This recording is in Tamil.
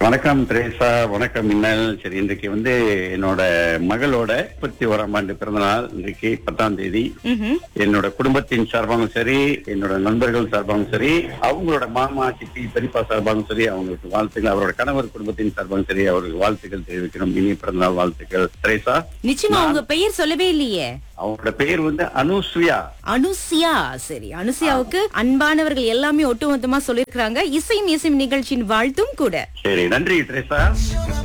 வணக்கம் திரேசா வணக்கம் மின்னல் சரி இன்றைக்கு வந்து என்னோட மகளோட முப்பத்தி ஓராம் ஆண்டு பிறந்த நாள் இன்றைக்கு பத்தாம் தேதி ம்ஹும். என்னோட குடும்பத்தின் சார்பாகவும் சரி என்னோட நண்பர்கள் சார்பாகவும் சரி அவங்களோட மாமா சித்தி பெரியப்பா சார்பாகவும் சரி அவங்களுக்கு வாழ்த்துக்கள் அவரோட கணவர் குடும்பத்தின் சார்பாகவும் சரி அவருக்கு வாழ்த்துக்கள் தெரிவிக்கணும் இனிய பிறந்த நாள் வாழ்த்துக்கள் திரேசா நிச்சயமா உங்க பெயர் சொல்லவே இல்லையே அவங்களோட பெயர் வந்து அனுஸ்வியா அனுசியா சரி அனுசியாவுக்கு அன்பானவர்கள் எல்லாமே ஒட்டுமொத்தமா சொல்லிருக்காங்க இசையும் இசையும் நிகழ்ச்சியின் வாழ்த்தும் கூட சரி நன்றி திரேசா